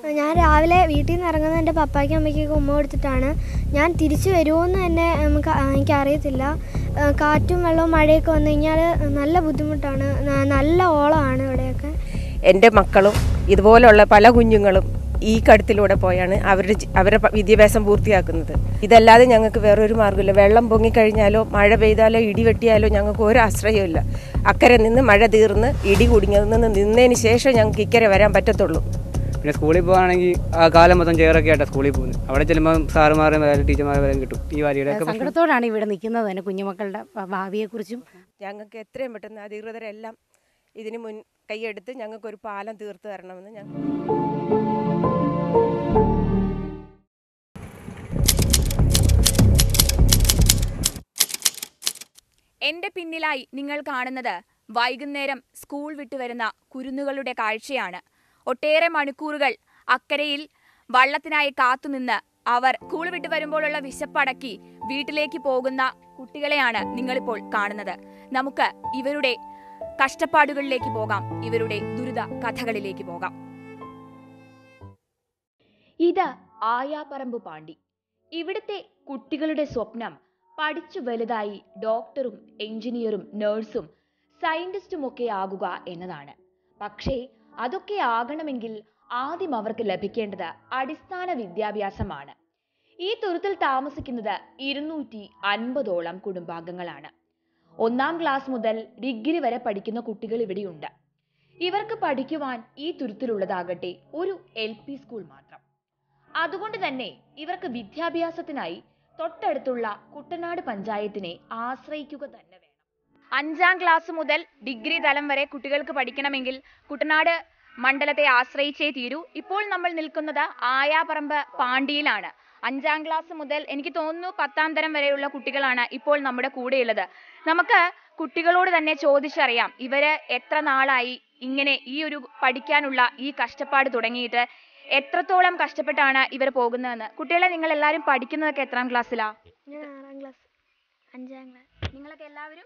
ഞാൻ രാവിലെ വീട്ടിൽ നിന്ന് ഇറങ്ങുന്നത് എൻ്റെ പപ്പായ്ക്കും അമ്മയ്ക്കൊക്കെ ഉമ്മ കൊടുത്തിട്ടാണ് ഞാൻ തിരിച്ചു വരുമോയെന്ന് തന്നെ നമുക്ക് എനിക്കറിയത്തില്ല ആ, കാറ്റും വെള്ളവും മഴയൊക്കെ വന്നു കഴിഞ്ഞാൽ നല്ല ബുദ്ധിമുട്ടാണ് ന- നല്ല ഓളമാണ് ഇവിടെയൊക്കെ എൻ്റെ മക്കളും ഇതുപോലുള്ള പല കുഞ്ഞുങ്ങളും ഈ കടത്തിലൂടെ പോയാണ് അവരുടെ ജി- അവരുടെ പ- വിദ്യാഭ്യാസം പൂർത്തിയാക്കുന്നത് ഇതല്ലാതെ ഞങ്ങൾക്ക് വേറൊരു മാർഗ്ഗമില്ല വെള്ളം പൊങ്ങിക്കഴിഞ്ഞാലോ മഴ പെയ്താലോ ഇടി വെട്ടിയാലോ ഞങ്ങൾക്ക് ഒരു ആശ്രയമില്ല അക്കരെ നിന്ന് മഴ തീർന്ന് ഇടി കുടുങ്ങിയത് നിന്ന് നിന്നതിന് ശേഷം ഞങ്ങൾക്ക് ഇക്കരെ വരാൻ പറ്റത്തുള്ളൂ പിന്നെ സ്കൂളിൽ പോകുകയാണെങ്കിൽ ആ കാലം മൊത്തം ചെയറൊക്കെ ആയിട്ടാണ് സ്കൂളിൽ പോകുന്നത് അവിടെ ചെല്ലുമ്പോൾ സാറുമാരെ വരെ ടീച്ചർമാരെ വരെ കിട്ടും ഈ വാരിയുടെയൊക്കെ പ്രശ്നം സങ്കടത്തോടാണ് ഇവിടെ നിൽക്കുന്നത് തന്നെ കുഞ്ഞുമക്കളുടെ ഭ- ഭാവിയെക്കുറിച്ചും ഞങ്ങൾക്ക് എത്രയും പെട്ടെന്ന് അധികൃതരെല്ലാം ഇതിന് മുൻ കൈയെടുത്ത് ഞങ്ങൾക്കൊരു പാലം തീർത്ത് തരണമെന്ന് ഞങ്ങൾ എന്റെ പിന്നിലായി നിങ്ങൾ കാണുന്നത് വൈകുന്നേരം സ്കൂൾ വിട്ടു വരുന്ന കുരുന്നുകളുടെ കാഴ്ചയാണ് ഒട്ടേറെ മണിക്കൂറുകൾ അക്കരയിൽ വള്ളത്തിനായി കാത്തുനിന്ന് അവർ സ്കൂൾ വിട്ടു വരുമ്പോഴുള്ള വിശപ്പടക്കി വീട്ടിലേക്ക് പോകുന്ന കുട്ടികളെയാണ് നിങ്ങളിപ്പോൾ കാണുന്നത് നമുക്ക് ഇവരുടെ കഷ്ടപ്പാടുകളിലേക്ക് പോകാം ഇവരുടെ ദുരിത കഥകളിലേക്ക് പോകാം ഇത് ആയാപറമ്പ് പാണ്ടി ഇവിടുത്തെ കുട്ടികളുടെ സ്വപ്നം പഠിച്ചു വലുതായി ഡോക്ടറും എഞ്ചിനീയറും നഴ്സും സയന്റിസ്റ്റുമൊക്കെ ആകുക എന്നതാണ് പക്ഷേ അതൊക്കെ ആകണമെങ്കിൽ ആദ്യം അവർക്ക് ലഭിക്കേണ്ടത് അടിസ്ഥാന വിദ്യാഭ്യാസമാണ് ഈ തുരുത്തിൽ താമസിക്കുന്നത് ഇരുന്നൂറ്റി അൻപതോളം കുടുംബാംഗങ്ങളാണ് ഒന്നാം ക്ലാസ് മുതൽ ഡിഗ്രി വരെ പഠിക്കുന്ന കുട്ടികൾ ഇവിടെയുണ്ട് ഇവർക്ക് പഠിക്കുവാൻ ഈ തുരുത്തിലുള്ളതാകട്ടെ ഒരു എൽ പി സ്കൂൾ മാത്രം അതുകൊണ്ട് തന്നെ ഇവർക്ക് വിദ്യാഭ്യാസത്തിനായി തൊട്ടടുത്തുള്ള കുട്ടനാട് പഞ്ചായത്തിനെ ആശ്രയിക്കുക തന്നെ വേണം അഞ്ചാം ക്ലാസ് മുതൽ ഡിഗ്രി തലം വരെ കുട്ടികൾക്ക് പഠിക്കണമെങ്കിൽ കുട്ടനാട് മണ്ഡലത്തെ ആശ്രയിച്ചേ തീരൂ ഇപ്പോൾ നമ്മൾ നിൽക്കുന്നത് ആയാപറമ്പ് പാണ്ടിയിലാണ് അഞ്ചാം ക്ലാസ് മുതൽ എനിക്ക് തോന്നുന്നു പത്താം തരം വരെയുള്ള കുട്ടികളാണ് ഇപ്പോൾ നമ്മുടെ കൂടെയുള്ളത് നമുക്ക് കുട്ടികളോട് തന്നെ ചോദിച്ചറിയാം ഇവര് എത്ര നാളായി ഇങ്ങനെ ഈ ഒരു പഠിക്കാനുള്ള ഈ കഷ്ടപ്പാട് തുടങ്ങിയിട്ട് എത്രത്തോളം കഷ്ടപ്പെട്ടാണ് ഇവർ പോകുന്നതെന്ന് കുട്ടികളെ നിങ്ങൾ എല്ലാവരും പഠിക്കുന്നതൊക്കെ എത്രാം ക്ലാസ്സിലാ ഞാൻ ആറാം ക്ലാസ് അഞ്ചാം ക്ലാസ് നിങ്ങളൊക്കെ എല്ലാവരും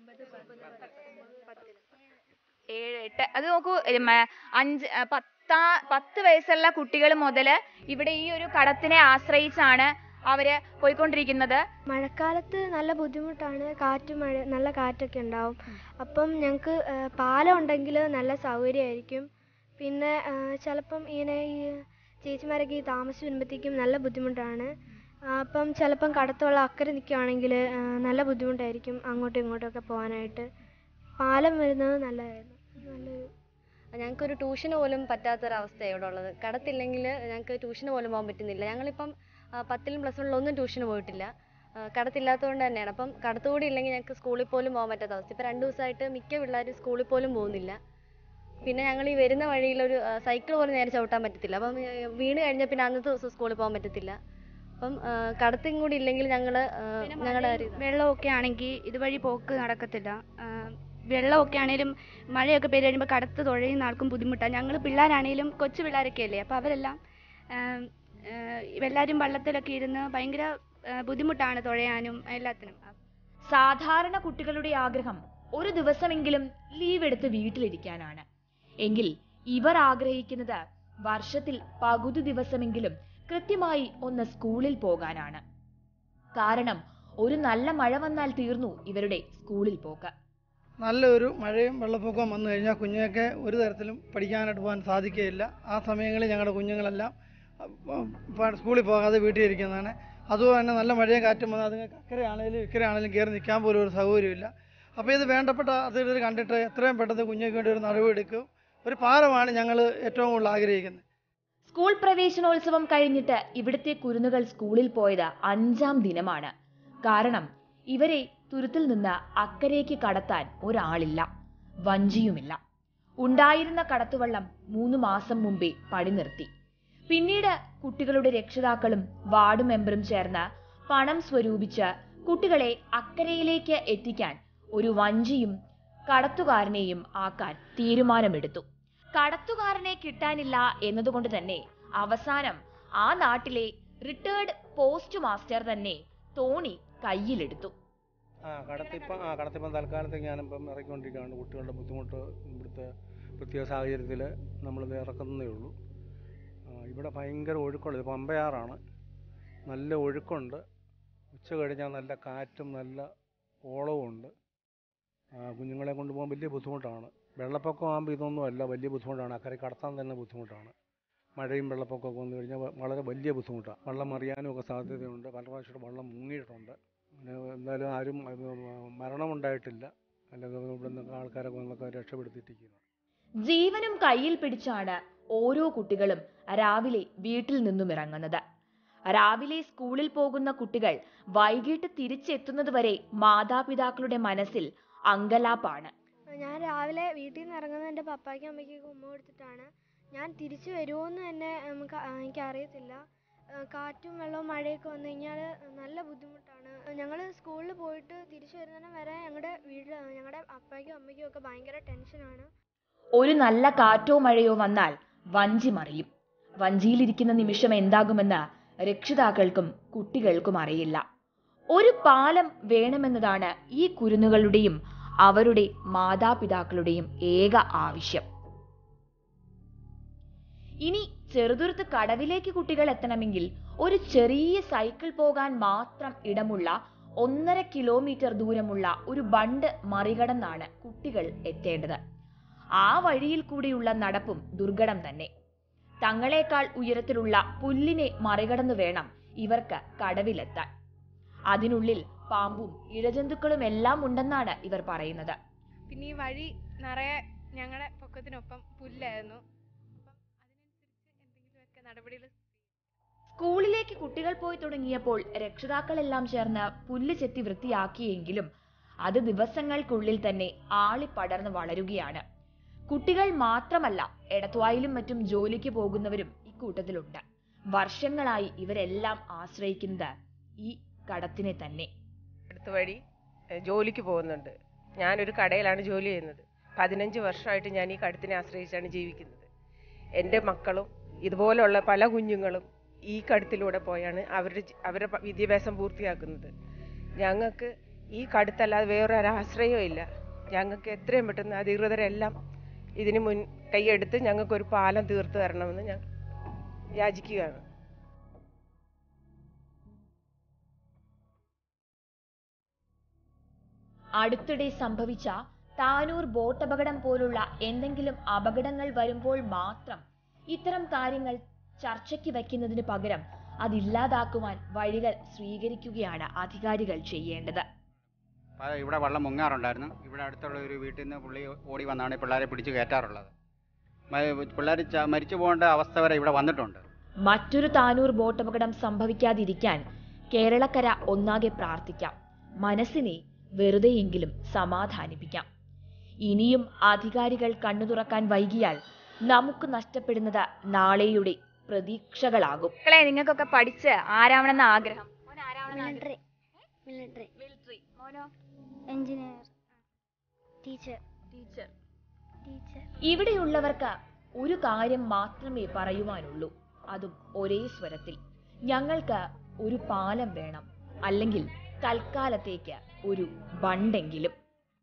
ഏഴ് എട്ട് അത് നോക്കൂ ഉം, ആ, അഞ്ച് ആ, പത്താ പത്ത് വയസ്സുള്ള കുട്ടികൾ മുതൽ ഇവിടെ ഈ ഒരു കടത്തിനെ ആശ്രയിച്ചാണ് അവര് പോയിക്കൊണ്ടിരിക്കുന്നത് മഴക്കാലത്ത് നല്ല ബുദ്ധിമുട്ടാണ് കാറ്റും മഴ നല്ല കാറ്റൊക്കെ ഉണ്ടാവും അപ്പം ഞങ്ങൾക്ക് പാലം ഉണ്ടെങ്കിൽ നല്ല സൗകര്യമായിരിക്കും പിന്നെ ആ, ചിലപ്പം ഇങ്ങനെ ഈ ചേച്ചിമാരൊക്കെ ഈ താമസിച്ച് വരുമ്പോഴത്തേക്കും നല്ല ബുദ്ധിമുട്ടാണ് ആ, അപ്പം ചിലപ്പം കടത്തുള്ള അക്കരെ നിൽക്കുകയാണെങ്കിൽ നല്ല ബുദ്ധിമുട്ടായിരിക്കും അങ്ങോട്ടും ഇങ്ങോട്ടും ഒക്കെ പോകാനായിട്ട് പാലം വരുന്നത് നല്ലതായിരുന്നു നല്ലൊരു ഞങ്ങൾക്കൊരു ട്യൂഷന് പോലും പറ്റാത്തൊരവസ്ഥയാണ് ഇവിടെ ഉള്ളത് കടത്തില്ലെങ്കിൽ ഞങ്ങൾക്ക് ട്യൂഷന് പോലും പോകാൻ പറ്റുന്നില്ല ഞങ്ങളിപ്പം ആ, പത്തിലും പ്ലസ് വണ്ണിലും ഒന്നും ട്യൂഷന് പോയിട്ടില്ല ആ, കടത്തില്ലാത്തതുകൊണ്ട് തന്നെയാണ് അപ്പം കടത്ത് കൂടി ഇല്ലെങ്കിൽ ഞങ്ങൾക്ക് സ്കൂളിൽ പോലും പോകാൻ പറ്റാത്ത അവസ്ഥ ഇപ്പം രണ്ട് ദിവസമായിട്ട് മിക്ക പിള്ളേരും സ്കൂളിൽ പോലും പോകുന്നില്ല പിന്നെ ഞങ്ങൾ ഈ വരുന്ന വഴിയിലൊരു സൈക്കിൾ പോലും നേരെ ചവിട്ടാൻ പറ്റത്തില്ല അപ്പം ഏ, വീണ് കഴിഞ്ഞാൽ പിന്നെ അന്നത്തെ ദിവസം സ്കൂളിൽ പോകാൻ പറ്റത്തില്ല അപ്പം ആ, കടത്തും കൂടി ഇല്ലെങ്കിൽ ഞങ്ങൾ ഞങ്ങളുടെ കാര്യം ഇതാ. വെള്ളമൊക്കെ ആണെങ്കിൽ ഇതുവഴി പോക്ക് നടക്കത്തില്ല ആ, വെള്ളമൊക്കെ ആണേലും മഴയൊക്കെ പെയ്ത് കഴിയുമ്പോൾ കടത്ത് തുഴയുന്ന ആൾക്കും ബുദ്ധിമുട്ടാണ് ഞങ്ങൾ പിള്ളേരാണേലും കൊച്ചു പിള്ളേരൊക്കെ അല്ലേ അപ്പോൾ അവരെല്ലാം ആം, ആ, എല്ലാവരും വള്ളത്തിലൊക്കെ ഇരുന്ന് ഭയങ്കര ആ, ബുദ്ധിമുട്ടാണ് തുഴയാനും എല്ലാത്തിനും സാധാരണ കുട്ടികളുടെ ആഗ്രഹം ഒരു ദിവസമെങ്കിലും ലീവ് എടുത്ത് വീട്ടിലിരിക്കാനാണ് എങ്കിൽ ഇവർ ആഗ്രഹിക്കുന്നത് വർഷത്തിൽ പകുതി ദിവസമെങ്കിലും കൃത്യമായി ഒന്ന് സ്കൂളിൽ പോകാനാണ് കാരണം ഒരു നല്ല മഴ വന്നാൽ തീർന്നു ഇവരുടെ സ്കൂളിൽ പോക്ക് നല്ലൊരു മഴയും വെള്ളപ്പൊക്കവും വന്നു കഴിഞ്ഞാൽ കുഞ്ഞുങ്ങൾക്ക് ഒരു തരത്തിലും പഠിക്കാനായിട്ട് പോകാൻ സാധിക്കുകയില്ല ആ സമയങ്ങളിൽ ഞങ്ങളുടെ കുഞ്ഞുങ്ങളെല്ലാം അഹ് പ- സ്കൂളിൽ പോകാതെ വീട്ടിൽ ഇരിക്കുന്നതാണ് അതുപോലെ തന്നെ നല്ല മഴയും കാറ്റും വന്നാൽ അതുങ്ങൾക്ക് അക്കരയാണെങ്കിലും ഇക്കരയാണെങ്കിലും കയറി നിൽക്കാൻ പോലും ഒരു സൗകര്യമില്ല അപ്പോൾ ഇത് വേണ്ടപ്പെട്ട അധികൃതർ കണ്ടിട്ട് എത്രയും പെട്ടെന്ന് കുഞ്ഞുങ്ങൾക്ക് വേണ്ടി ഒരു നടപടിയെടുക്കും ഒരു പാലമാണ് ഞങ്ങൾ ഏറ്റവും കൂടുതൽ ആഗ്രഹിക്കുന്നത് സ്കൂൾ പ്രവേശനോത്സവം കഴിഞ്ഞിട്ട് ഇവിടുത്തെ കുരുന്നുകൾ സ്കൂളിൽ പോയത് അഞ്ചാം ദിനമാണ് കാരണം ഇവരെ തുരുത്തിൽ നിന്ന് അക്കരയ്ക്ക് കടത്താൻ ഒരാളില്ല വഞ്ചിയുമില്ല ഉണ്ടായിരുന്ന കടത്തുവള്ളം മൂന്ന് മാസം മുമ്പേ പണി നിർത്തി പിന്നീട് കുട്ടികളുടെ രക്ഷിതാക്കളും വാർഡ് മെമ്പറും ചേർന്ന് പണം സ്വരൂപിച്ച് കുട്ടികളെ അക്കരയിലേക്ക് എത്തിക്കാൻ ഒരു വഞ്ചിയും കടത്തുകാരനെയും ആക്കാൻ തീരുമാനമെടുത്തു കടത്തുകാരനെ കിട്ടാനില്ല എന്നതുകൊണ്ട് തന്നെ അവസാനം ആ നാട്ടിലെ റിട്ടയർഡ് പോസ്റ്റ് മാസ്റ്റർ തന്നെ തോണി കയ്യിലെടുത്തു ആ കടത്തിപ്പം ആ കടത്തിപ്പം തൽക്കാലത്തേക്ക് ഞാനിപ്പം ഇറക്കിക്കൊണ്ടിരിക്കുകയാണ് കുട്ടികളുടെ ബുദ്ധിമുട്ട് ഇവിടുത്തെ പ്രത്യേക സാഹചര്യത്തിൽ നമ്മളിത് ഇറക്കുന്നതേ ഉള്ളൂ ആ, ഇവിടെ ഭയങ്കര ഒഴുക്കുണ്ട് ഇത് പമ്പയാറാണ് നല്ല ഒഴുക്കുണ്ട് ഉച്ച കഴിഞ്ഞാൽ നല്ല കാറ്റും നല്ല ഓളവും ഉണ്ട് ആ, കുഞ്ഞുങ്ങളെ കൊണ്ടുപോകാൻ വലിയ ബുദ്ധിമുട്ടാണ് വെള്ളപ്പൊക്കം ആകുമ്പോൾ ഇതൊന്നും അല്ല വലിയ ബുദ്ധിമുട്ടാണ് അക്കരെ കടത്താൻ തന്നെ ബുദ്ധിമുട്ടാണ് മഴയും വെള്ളപ്പൊക്കമൊക്കെ വന്നു കഴിഞ്ഞാൽ വ- വളരെ വലിയ ബുദ്ധിമുട്ടാണ് വെള്ളം മറിയാനും ഒക്കെ സാധ്യതയുണ്ട് പല പ്രാവശ്യം വെള്ളം മുങ്ങിയിട്ടുണ്ട് പിന്നെ എന്തായാലും ആരും അത് മരണമുണ്ടായിട്ടില്ല അല്ലെങ്കിൽ ഇവിടെ നിന്ന് ആൾക്കാരൊക്കെ വന്നൊക്കെ രക്ഷപ്പെടുത്തിയിട്ടിരിക്കുന്നു ജീവനും കയ്യിൽ പിടിച്ചാണ് ഓരോ കുട്ടികളും രാവിലെ വീട്ടിൽ നിന്നും ഇറങ്ങുന്നത് രാവിലെ സ്കൂളിൽ പോകുന്ന കുട്ടികൾ വൈകിട്ട് തിരിച്ചെത്തുന്നതുവരെ മാതാപിതാക്കളുടെ മനസ്സിൽ അങ്കലാപ്പാണ് ഞാൻ രാവിലെ വീട്ടിൽ നിന്ന് ഇറങ്ങുന്നത് എൻ്റെ പപ്പായ്ക്കും അമ്മയ്ക്കൊക്കെ ഉമ്മ കൊടുത്തിട്ടാണ് ഞാൻ തിരിച്ചു വരുമോയെന്ന് തന്നെ നമുക്ക് അ- എനിക്കറിയത്തില്ല ആ, കാറ്റും വെള്ളവും മഴയൊക്കെ വന്നു കഴിഞ്ഞാൽ നല്ല ബുദ്ധിമുട്ടാണ് ഞങ്ങൾ സ്കൂളിൽ പോയിട്ട് തിരിച്ചു വരുന്നതിന് വരെ ഞങ്ങളുടെ വീട്ടിൽ ഞങ്ങളുടെ അപ്പായ്ക്കും അമ്മയ്ക്കും ഒക്കെ ഭയങ്കര ടെൻഷനാണ് ഒരു നല്ല കാറ്റോ മഴയോ വന്നാൽ വഞ്ചി മറിയും വഞ്ചിയിലിരിക്കുന്ന നിമിഷം എന്താകുമെന്ന് രക്ഷിതാക്കൾക്കും കുട്ടികൾക്കും അറിയില്ല ഒരു പാലം വേണമെന്നതാണ് ഈ കുരുന്നുകളുടെയും അവരുടെ മാതാപിതാക്കളുടെയും ഏക ആവശ്യം ഇനി ചെറുതുരുത്ത് കടവിലേക്ക് കുട്ടികൾ എത്തണമെങ്കിൽ ഒരു ചെറിയ സൈക്കിൾ പോകാൻ മാത്രം ഇടമുള്ള ഒന്നര കിലോമീറ്റർ ദൂരമുള്ള ഒരു ബണ്ട് മറികടന്നാണ് കുട്ടികൾ എത്തേണ്ടത് ആ വഴിയിൽ കൂടിയുള്ള നടപ്പും ദുർഘടം തന്നെ തങ്ങളെക്കാൾ ഉയരത്തിലുള്ള പുല്ലിനെ മറികടന്നു വേണം ഇവർക്ക് കടവിലെത്താൻ അതിനുള്ളിൽ പാമ്പും ഇഴജന്തുക്കളും എല്ലാം ഉണ്ടെന്നാണ് ഇവർ പറയുന്നത് പിന്നെ ഈ വഴി നിറയെ ഞങ്ങളുടെ പൊക്കത്തിനൊപ്പം പുല്ലായിരുന്നു അപ്പം അതിനനുസരിച്ച് എന്തെങ്കിലുമൊക്കെ നടപടികൾ സ്കൂളിലേക്ക് കുട്ടികൾ പോയി തുടങ്ങിയപ്പോൾ രക്ഷിതാക്കളെല്ലാം ചേർന്ന് പുല്ല് ചെത്തി വൃത്തിയാക്കിയെങ്കിലും അത് ദിവസങ്ങൾക്കുള്ളിൽ തന്നെ ആളിപ്പടർന്ന് വളരുകയാണ് കുട്ടികൾ മാത്രമല്ല എടത്വായിലും മറ്റും ജോലിക്ക് പോകുന്നവരും ഇക്കൂട്ടത്തിലുണ്ട് വർഷങ്ങളായി ഇവരെല്ലാം ആശ്രയിക്കുന്നത് ഈ കടത്തിനെ തന്നെ അടുത്ത വഴി എഹ്, ജോലിക്ക് പോകുന്നുണ്ട് ഞാനൊരു കടയിലാണ് ജോലി ചെയ്യുന്നത് പതിനഞ്ച് വർഷമായിട്ട് ഞാൻ ഈ കഴുത്തിനെ ആശ്രയിച്ചാണ് ജീവിക്കുന്നത് എൻ്റെ മക്കളും ഇതുപോലുള്ള പല കുഞ്ഞുങ്ങളും ഈ കഴുത്തിലൂടെ പോയാണ് അവരുടെ ജി- അവരുടെ പ- വിദ്യാഭ്യാസം പൂർത്തിയാക്കുന്നത് ഞങ്ങൾക്ക് ഈ കടുത്തല്ലാതെ വേറൊരു ആശ്രയവും ഇല്ല ഞങ്ങൾക്ക് എത്രയും പെട്ടെന്ന് അധികൃതരെല്ലാം ഇതിന് മുൻ കൈയെടുത്ത് ഞങ്ങൾക്കൊരു പാലം തീർത്തു തരണമെന്ന് ഞാൻ യാചിക്കുകയാണ് അടുത്തിടെ സംഭവിച്ച താനൂർ ബോട്ട് അപകടം പോലുള്ള എന്തെങ്കിലും അപകടങ്ങൾ വരുമ്പോൾ മാത്രം ഇത്തരം കാര്യങ്ങൾ ചർച്ചയ്ക്ക് വയ്ക്കുന്നതിന് പകരം അതില്ലാതാക്കുവാൻ വഴികൾ സ്വീകരിക്കുകയാണ് അധികാരികൾ ചെയ്യേണ്ടത് അപ്പോൾ ഇവിടെ വെള്ളം മുങ്ങാറുണ്ടായിരുന്നു ഇവിടെ അടുത്തുള്ള ഒരു വീട്ടിൽ നിന്ന് പുള്ളി ഓടി വന്നാണ് ഈ പിള്ളേരെ പിടിച്ച് കയറ്റാറുള്ളത് പിള്ളേർ മരിച്ചു പോകേണ്ട അവസ്ഥ വരെ ഇവിടെ വന്നിട്ടുണ്ട് മറ്റൊരു താനൂർ ബോട്ട് അപകടം സംഭവിക്കാതിരിക്കാൻ കേരളക്കര ഒന്നാകെ പ്രാർത്ഥിക്കാം മനസ്സിനെ വെറുതെയെങ്കിലും സമാധാനിപ്പിക്കാം ഇനിയും അധികാരികൾ കണ്ണു തുറക്കാൻ വൈകിയാൽ നമുക്ക് നഷ്ടപ്പെടുന്നത് നാളെയുടെ പ്രതീക്ഷകളാകും മക്കളെ നിങ്ങൾക്കൊക്കെ പഠിച്ച് ആരാവണമെന്ന ആഗ്രഹം മിലിറ്ററി മിലിറ്ററി മിലിറ്ററി മോനോ എഞ്ചിനീയർ ടീച്ചർ ടീച്ചർ ടീച്ചർ ഇവിടെയുള്ളവർക്ക് ഒരു കാര്യം മാത്രമേ പറയുവാനുള്ളൂ അതും ഒരേ സ്വരത്തിൽ ഞങ്ങൾക്ക് ഒരു പാലം വേണം അല്ലെങ്കിൽ തൽക്കാലത്തേക്ക് ഒരു ബണ്ടെങ്കിലും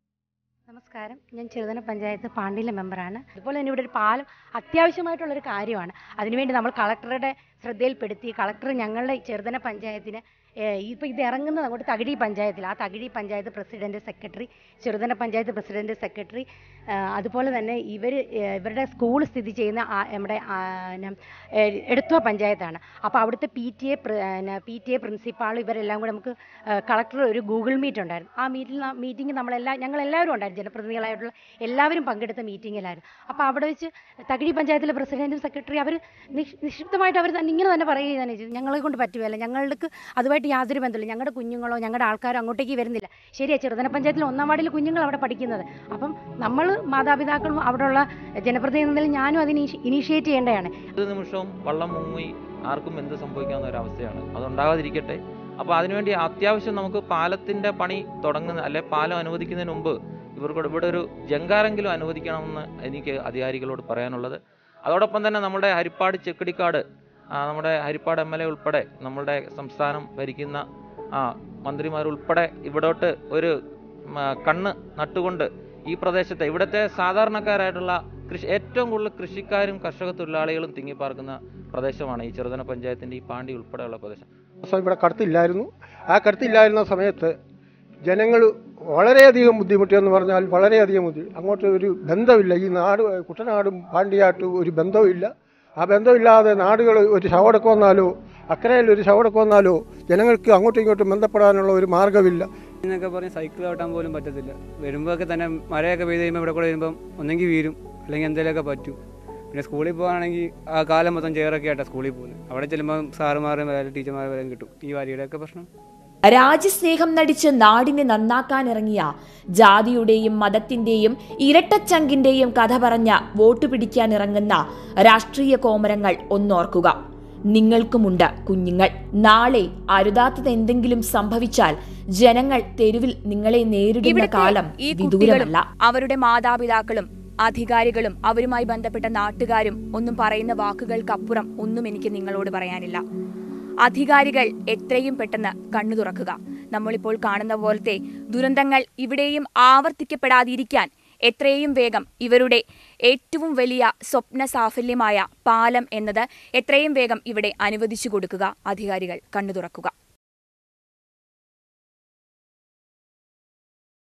നമസ്കാരം ഞാൻ ചെറുതന പഞ്ചായത്ത് പാണ്ടിയിലെ മെമ്പറാണ് അതുപോലെ തന്നെ ഇവിടെ ഒരു പാലം അത്യാവശ്യമായിട്ടുള്ളൊരു കാര്യമാണ് അതിനുവേണ്ടി നമ്മൾ കളക്ടറുടെ ശ്രദ്ധയിൽപ്പെടുത്തി കളക്ടർ ഞങ്ങളുടെ ചെറുതന പഞ്ചായത്തിന് ഇപ്പോൾ ഇത് ഇറങ്ങുന്നത് അങ്ങോട്ട് തകിഴി പഞ്ചായത്തിൽ ആ Thakazhi panchayat president secretary Cheruthana panchayat president secretary അതുപോലെ തന്നെ ഇവർ ഇവരുടെ സ്കൂൾ സ്ഥിതി ചെയ്യുന്ന ആ നമ്മുടെ ആ, നം, ഏ, എടത്വ പഞ്ചായത്താണ് അപ്പോൾ അവിടുത്തെ P T A P T A principal ഇവരെല്ലാം കൂടെ നമുക്ക് കളക്ടർ ഒരു ഗൂഗിൾ മീറ്റ് ഉണ്ടായിരുന്നു ആ മീറ്റിൽ മീറ്റിംഗ് നമ്മളെല്ലാം ഞങ്ങൾ എല്ലാവരും ഉണ്ടായിരുന്നു ജനപ്രതിനിധികളായിട്ടുള്ള എല്ലാവരും പങ്കെടുത്ത മീറ്റിങ്ങിലായിരുന്നു അപ്പോൾ അവിടെ വെച്ച് തകിഴി പഞ്ചായത്തിലെ പ്രസിഡന്റും സെക്രട്ടറി അവർ നിക്ഷിപ്തമായിട്ട് അവർ തന്നെ ഇങ്ങനെ തന്നെ പറയുക തന്നെ ചെയ്തു ഞങ്ങളെ കൊണ്ട് പറ്റുകയല്ല ഞങ്ങൾക്ക് അതുമായിട്ട് യാതൊരു ബന്ധമില്ല ഞങ്ങളുടെ കുഞ്ഞുങ്ങളോ ഞങ്ങളുടെ ആൾക്കാരോ അങ്ങോട്ടേക്ക് വരുന്നില്ല ശരിയാ ചെറുതന പഞ്ചായത്തിൽ ഒന്നാം വാർഡിൽ കുഞ്ഞുങ്ങൾ അവിടെ പഠിക്കുന്നത് അപ്പം നമ്മൾ മാതാപിതാക്കളും അവിടെയുള്ള ജനപ്രതിനിധികളും ഞാനും അതിന് ഇനീഷ്യേറ്റ് ചെയ്യേണ്ടതാണ് ഏത് നിമിഷവും വള്ളം മുങ്ങി ആർക്കും എന്ത് സംഭവിക്കാവുന്ന ഒരു അവസ്ഥയാണ് അതുണ്ടാകാതിരിക്കട്ടെ അപ്പോൾ അതിനുവേണ്ടി അത്യാവശ്യം നമുക്ക് പാലത്തിൻ്റെ പണി തുടങ്ങുന്ന അല്ലെ പാലം അനുവദിക്കുന്നതിന് മുമ്പ് ഇവർക്കൂടെ ഇവിടെ ഒരു ജങ്കാറെങ്കിലും അനുവദിക്കണമെന്ന് എനിക്ക് അധികാരികളോട് പറയാനുള്ളത് അതോടൊപ്പം തന്നെ നമ്മുടെ ഹരിപ്പാട് ചെക്കിടിക്കാട് ആ, നമ്മുടെ ഹരിപ്പാട് എം എൽ എ ഉൾപ്പെടെ നമ്മുടെ സംസ്ഥാനം ഭരിക്കുന്ന ആ, മന്ത്രിമാരുൾപ്പെടെ ഇവിടോട്ട് ഒരു ഉം, ആ, കണ്ണ് നട്ടുകൊണ്ട് ഈ പ്രദേശത്തെ ഇവിടുത്തെ സാധാരണക്കാരായിട്ടുള്ള കൃഷി ഏറ്റവും കൂടുതൽ കൃഷിക്കാരും കർഷക തൊഴിലാളികളും തിങ്ങിപ്പാർക്കുന്ന പ്രദേശമാണ് ഈ ചെറുതന പഞ്ചായത്തിൻ്റെ ഈ പാണ്ടി ഉൾപ്പെടെയുള്ള പ്രദേശം ദിവസം ഇവിടെ കടത്തില്ലായിരുന്നു ആ കടത്തില്ലായിരുന്ന സമയത്ത് ജനങ്ങൾ വളരെയധികം ബുദ്ധിമുട്ടിയെന്ന് പറഞ്ഞാൽ വളരെയധികം ബുദ്ധി അങ്ങോട്ട് ഒരു ബന്ധമില്ല ഈ നാട് കുട്ടനാടും പാണ്ടിയാട്ടും ഒരു ബന്ധവുമില്ല ആ ബന്ധമില്ലാതെ നാടുകൾ ഒരു ശവടക്ക് വന്നാലോ അക്കരയിൽ ഒരു ശവടക്ക് വന്നാലോ ജനങ്ങൾക്ക് അങ്ങോട്ടും ഇങ്ങോട്ടും ബന്ധപ്പെടാനുള്ള ഒരു മാർഗ്ഗമില്ല എന്നൊക്കെ പറഞ്ഞ് സൈക്കിൾ ഓട്ടാൻ പോലും പറ്റത്തില്ല വരുമ്പോഴൊക്കെ തന്നെ മഴയൊക്കെ പെയ്ത് കഴിയുമ്പോൾ ഇവിടെ കൂടെ വരുമ്പം ഒന്നെങ്കിൽ വീരും അല്ലെങ്കിൽ എന്തെങ്കിലുമൊക്കെ പറ്റും പിന്നെ സ്കൂളിൽ പോകുകയാണെങ്കിൽ ആ കാലം മൊത്തം ചെയറൊക്കെ ആയിട്ടാണ് സ്കൂളിൽ പോകുന്നത് അവിടെ ചെല്ലുമ്പോൾ സാറുമാരും വരാലും ടീച്ചർമാരും വരാൻ കിട്ടും ഈ വാരിയുടെയൊക്കെ പ്രശ്നം രാജ്യസ്നേഹം നടിച്ച് നാടിനെ നന്നാക്കാനിറങ്ങിയ ജാതിയുടെയും മതത്തിന്റെയും ഇരട്ടച്ചങ്കിന്റെയും കഥ പറഞ്ഞ വോട്ട് പിടിക്കാനിറങ്ങുന്ന രാഷ്ട്രീയ കോമരങ്ങൾ ഒന്നോർക്കുക നിങ്ങൾക്കുമുണ്ട് കുഞ്ഞുങ്ങൾ നാളെ അരുതാത്തത് എന്തെങ്കിലും സംഭവിച്ചാൽ ജനങ്ങൾ തെരുവിൽ നിങ്ങളെ നേരിടുന്ന ഇവിടുത്തെ കാലം ഈ കുട്ടികളും വിദൂരമല്ല അവരുടെ മാതാപിതാക്കളും അധികാരികളും അവരുമായി ബന്ധപ്പെട്ട നാട്ടുകാരും ഒന്നും പറയുന്ന വാക്കുകൾക്കപ്പുറം ഒന്നും എനിക്ക് നിങ്ങളോട് പറയാനില്ല അധികാരികൾ എത്രയും പെട്ടെന്ന് കണ്ണു തുറക്കുക നമ്മളിപ്പോൾ കാണുന്ന പോലത്തെ ദുരന്തങ്ങൾ ഇവിടെയും ആവർത്തിക്കപ്പെടാതിരിക്കാൻ എത്രയും വേഗം ഇവരുടെ ഏറ്റവും വലിയ സ്വപ്ന സാഫല്യമായ പാലം എന്നത് എത്രയും വേഗം ഇവിടെ അനുവദിച്ചു കൊടുക്കുക അധികാരികൾ കണ്ണു തുറക്കുക